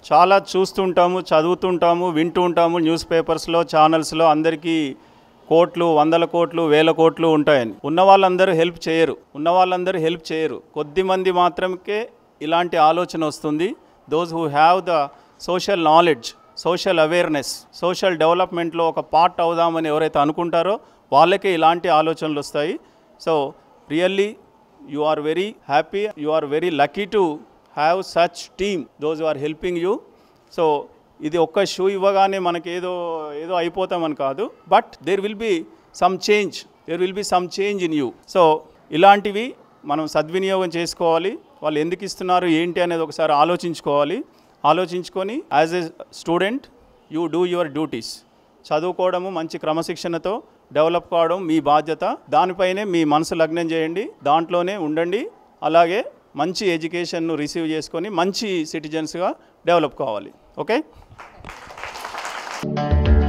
చాలా చూస్తుంటాము చదువుతుంటాము వింటూ ఉంటాము న్యూస్ పేపర్స్లో ఛానల్స్లో అందరికీ కోట్లు వందల కోట్లు వేల కోట్లు ఉంటాయని ఉన్న వాళ్ళందరూ హెల్ప్ చేయరు ఉన్న వాళ్ళందరూ హెల్ప్ చేయరు కొద్ది మంది మాత్రమే ఇలాంటి ఆలోచన వస్తుంది those who have the social knowledge social awareness social డెవలప్మెంట్లో ఒక పార్ట్ అవుదామని ఎవరైతే అనుకుంటారో వాళ్ళకే ఇలాంటి ఆలోచనలు వస్తాయి so really you are very happy you are very lucky to have such team those are helping you so ఇది ఒక్క షూ ఇవ్వగానే మనకి ఏదో ఏదో అయిపోతామని కాదు but there will be some change there will be some change in you so ఇలాంటివి మనం సద్వినియోగం చేసుకోవాలి వాళ్ళు ఎందుకు ఇస్తున్నారు ఏంటి అనేది ఒకసారి ఆలోచించుకోవాలి ఆలోచించుకొని as a student you do your duties చదువుకోవడము మంచి క్రమశిక్షణతో డెవలప్ కావడం మీ బాధ్యత దానిపైనే మీ మనసు లగ్నం చేయండి దాంట్లోనే ఉండండి అలాగే మంచి ఎడ్యుకేషన్ను రిసీవ్ చేసుకొని మంచి సిటిజన్స్గా డెవలప్ కావాలి ఓకే